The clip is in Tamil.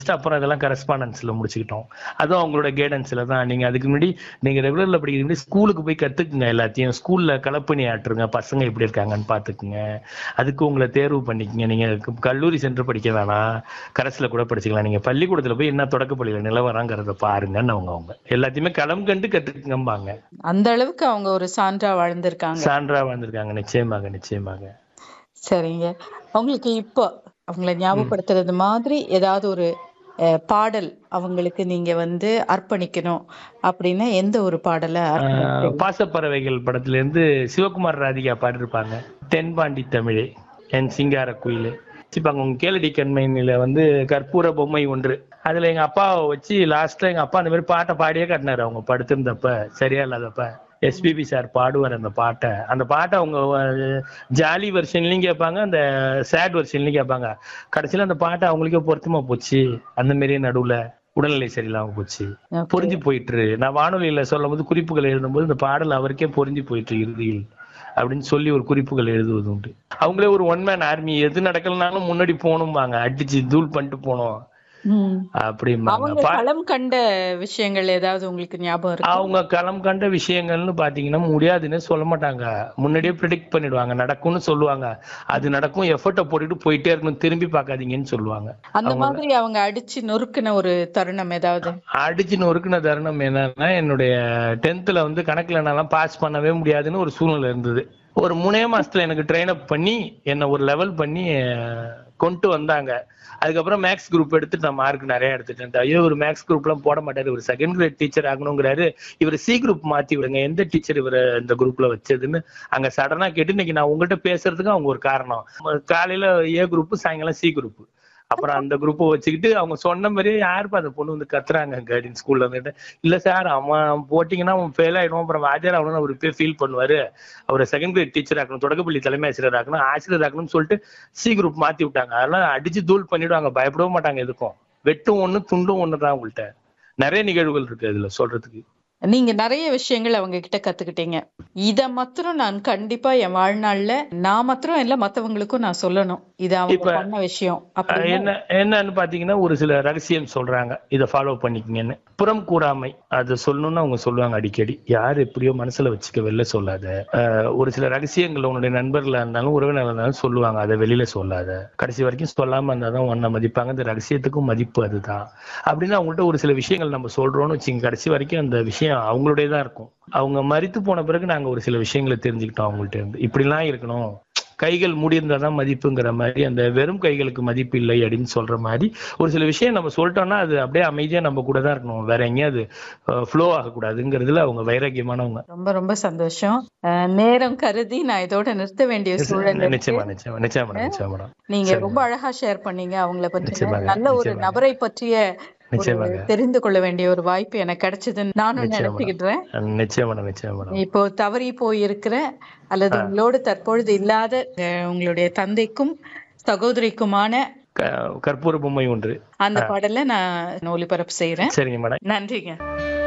அப்புறம் அதெல்லாம் கரஸ்பாண்டன்ஸ்ல முடிச்சுக்கிட்டோம் அதுவும் அவங்களோட கைடன்ஸ்ல தான் நீங்க அதுக்கு முன்னாடி நீங்க ரெகுலர்ல படிக்கிறது முன்னாடி ஸ்கூலுக்கு போய் கத்துக்குங்க எல்லாத்தையும் ஸ்கூல்ல கலப்பணி ஆட்டுருங்க பசங்க எப்படி இருக்காங்கன்னு பாத்துக்குங்க அதுக்கு உங்களை தேர்வு பண்ணிக்கங்க நீங்க க- கல்லூரி சென்று படிக்க வேணாம் கரஸ்ல கூட படிச்சுக்கலாம் நீங்க பள்ளிக்கூடத்துல போய் என்ன தொடக்கப்பள்ளியில நிலவரங்கிறத பாருங்கன்னு அவங்க அவங்க எல்லாத்தையுமே களம் கண்டு கத்துக்குங்கம்பாங்க அந்த அளவுக்கு அவங்க ஒரு சான்றா வாழ்ந்திருக்காங்க சான்றா வந்திருக்காங்க நிச்சயமாக நிச்சயமாக சரிங்க அவங்களுக்கு இப்போ அவங்கள ஞாபகப்படுத்துறது மாதிரி ஏதாவது ஒரு அஹ், பாடல் அவங்களுக்கு நீங்க வந்து அர்ப்பணிக்கணும் அப்படின்னா எந்த ஒரு பாடலை அர்ப்பணிப்பீங்க? ஆஹ் பாசப்பறவைகள் படத்துல இருந்து சிவகுமார் ராதிகா பாடிருப்பாங்க தென்பாண்டி தமிழே என் சிங்கார குயிலு வச்சுப்பாங்க உங்க கேளடி கண்மையில வந்து கற்பூர பொம்மை ஒன்று அதுல எங்க அப்பாவை வச்சு லாஸ்ட்ல எங்க அப்பா அந்த மாதிரி பாட்டை பாடியே காட்டினாரு அவங்க படுத்திருந்தப்ப சரியா இல்லாதப்ப எஸ்பிபி சார் பாடுவார் அந்த பாட்டை அந்த பாட்டை அவங்க அஹ், ஜாலி வெர்ஷன்லயும் கேட்பாங்க அந்த சேட் வெர்ஷன்லயும் கேட்பாங்க கடைசியில அந்த பாட்டை அவங்களுக்கே பொருத்தமா போச்சு அந்த மாதிரியே நடுவுல உடல்நிலை சரியில்லாம போச்சு Okay. பொருந்தி போயிட்டு நான் வானொலியில சொல்லும் போது குறிப்புகள் எழுதும்போது இந்த பாடல் அவருக்கே பொருந்தி போயிட்டு இறுதியில் அப்படின்னு சொல்லி ஒரு குறிப்புகள் எழுதுவது உண்டு அவங்களே ஒரு ஒன் மேன் ஆர்மி எது நடக்கலனாலும் முன்னாடி போகணும்பாங்க அடிச்சு தூள் பண்ணிட்டு போனோம் ம். அப்படிம்பாங்க அவங்க பா- களம் கண்ட விஷயங்கள் ஏதாவது உங்களுக்கு ஞாபகம் இருக்கு அவங்க களம் கண்ட விஷயங்கள்னு பாத்தீங்கன்னா முடியாதுன்னு சொல்ல மாட்டாங்க முன்னாடியே ப்ரிடிக்ட் பண்ணிடுவாங்க நடக்கும்னு சொல்லுவாங்க அது நடக்கும் எஃபர்ட்டை போட்டுட்டு போயிட்டே இருக்கணும் திரும்பி பார்க்காதீங்கன்னு சொல்லுவாங்க அந்த மாதிரி அவங்க அடிச்சு நொறுக்குன ஒரு தருணம் ஏதாவது அடிச்சு நொறுக்குன தருணம் என்னன்னா என்னுடைய டென்த்ல வந்து கணக்குல என்னாலாம் பாஸ் பண்ணவே முடியாதுன்னு ஒரு சூழ்நிலை இருந்தது ஒரு மூணே மாசத்துல எனக்கு ட்ரெயின் அப் பண்ணி என்னை ஒரு லெவல் பண்ணி அஹ், கொண்டு வந்தாங்க அதுக்கப்புறம் மேக்ஸ் குரூப் எடுத்துட்டு நான் மார்க் நிறைய எடுத்துட்டேன் ஐயோ ஒரு மேக்ஸ் குரூப் எல்லாம் போட மாட்டாரு ஒரு செகண்ட் கிரேட் டீச்சர் ஆகணுங்கிறாரு இவர் சி குரூப் மாத்தி விடுங்க எந்த டீச்சர் இவரை இந்த குரூப்ல வச்சதுன்னு அங்க சடனா கேட்டு இன்னைக்கு நான் உங்ககிட்ட பேசுறதுக்கு அவங்க ஒரு காரணம் காலையில ஏ குரூப் சாயங்காலம் சி குரூப் அப்புறம் அந்த குரூப்பை வச்சுக்கிட்டு அவங்க சொன்ன மாதிரியே யாருப்பா அந்த பொண்ணு வந்து கத்துறாங்க கைடன் ஸ்கூல்ல இருந்துட்டு இல்ல சார் அவன் போட்டிங்கன்னா அவன் ஃபெயில் ஆயிடுவான் அப்புறம் வாத்தியார் ஆகணும்னு அவர் இப்பயே ஃபீல் பண்ணுவாரு அவரை செகண்ட் கிரேட் டீச்சர் ஆக்கணும் தொடக்கப்பள்ளி தலைமை ஆசிரியர் ஆக்கணும் ஆசிரியர் ஆக்கணும்னு சொல்லிட்டு சி குரூப் மாத்தி விட்டாங்க அதெல்லாம் அடிச்சு தூள் பண்ணிடுவாங்க பயப்படவும் மாட்டாங்க எதுக்கும் வெட்டும் ஒண்ணு துண்டும் ஒண்ணு தான் உங்கள்கிட்ட நிறைய நிகழ்வுகள் இருக்கு இதுல சொல்றதுக்கு நீங்க நிறைய விஷயங்கள் அவங்க கிட்ட கத்துக்கிட்டீங்க இத மாத்திரம் நான் கண்டிப்பா என் வாழ்நாள்ல நான் மாத்திரம் இல்ல மத்தவங்களுக்கும் நான் சொல்லணும் இது அவங்க இப்ப, பண்ண விஷயம் அஹ் அப்படின்னு என்ன என்னன்னு பாத்தீங்கன்னா ஒரு சில ரகசியம் சொல்றாங்க இதை ஃபாலோ பண்ணிக்கங்கன்னு புறம் கூறாமை அது சொல்லணும்னு அவங்க சொல்லுவாங்க அடிக்கடி யார் எப்படியோ மனசுல வச்சுக்க வெளில சொல்லாத அஹ் ஒரு சில ரகசியங்கள் உன்னுடைய நண்பர்களா இருந்தாலும் உறவினர்களா இருந்தாலும் சொல்லுவாங்க அதை வெளியில சொல்லாத கடைசி வரைக்கும் சொல்லாம இருந்தாதான் உன்னை மதிப்பாங்க இந்த ரகசியத்துக்கும் மதிப்பு அதுதான் அப்படின்னு அவங்கள்ட்ட ஒரு சில விஷயங்கள் நம்ம சொல்றோம்னு வச்சுங்க கடைசி வரைக்கும் அந்த விஷயம் அவங்களுடையதான் இருக்கும் அவங்க மறித்து போன பிறகு நாங்க ஒரு சில விஷயங்களை தெரிஞ்சுக்கிட்டோம் அவங்கள்ட்ட இருந்து இப்படிலாம் இருக்கணும் கைகள் மூடியிருந்தாதான் மதிப்புங்கிற மாதிரி அந்த வெறும் கைகளுக்கு மதிப்பு இல்லை அப்படின்னு சொல்ற மாதிரி ஒரு சில விஷயம் நம்ம சொல்லிட்டோம்னா அது அப்படியே அமைதியா நம்ம கூட தான் இருக்கணும் வேற எங்கேயும் அது ஃப்ளோ ஆகக்கூடாதுங்கிறதுல அவங்க வைராக்கியமானவங்க ரொம்ப ரொம்ப சந்தோஷம் அஹ் நேரம் கருதி நான் இதோட நிறுத்த வேண்டிய சூழல் இருக்கு. நிச்சயமா நிச்சயமா நிச்சயமா மேடம் நிச்சயமா மேடம் நீங்க ரொம்ப அழகா ஷேர் பண்ணீங்க அவங்கள பத்தி நிச்சயமாக, நல்ல ஒரு நிச்சயமாக. நபரை பற்றிய ஒரு நிச்சயமாக. தெரிந்து கொள்ள வேண்டிய ஒரு வாய்ப்பு எனக்கு கிடைச்சதுன்னு நானும் நிச்சயமா. நினைச்சுக்கிட்டேன் நிச்சயம் மேடம் நிச்சயம் மேடம் இப்போ தவறி போயிருக்கிற அல்லது உங்களோடு தற்பொழுது இல்லாத அஹ், உங்களுடைய தந்தைக்கும் சகோதரிக்குமான க- கற்பூர பொம்மை ஒன்று அந்த பாடலை நான் ஒளிபரப்பு செய்யறேன் சரிங்க மேடம் நன்றிங்க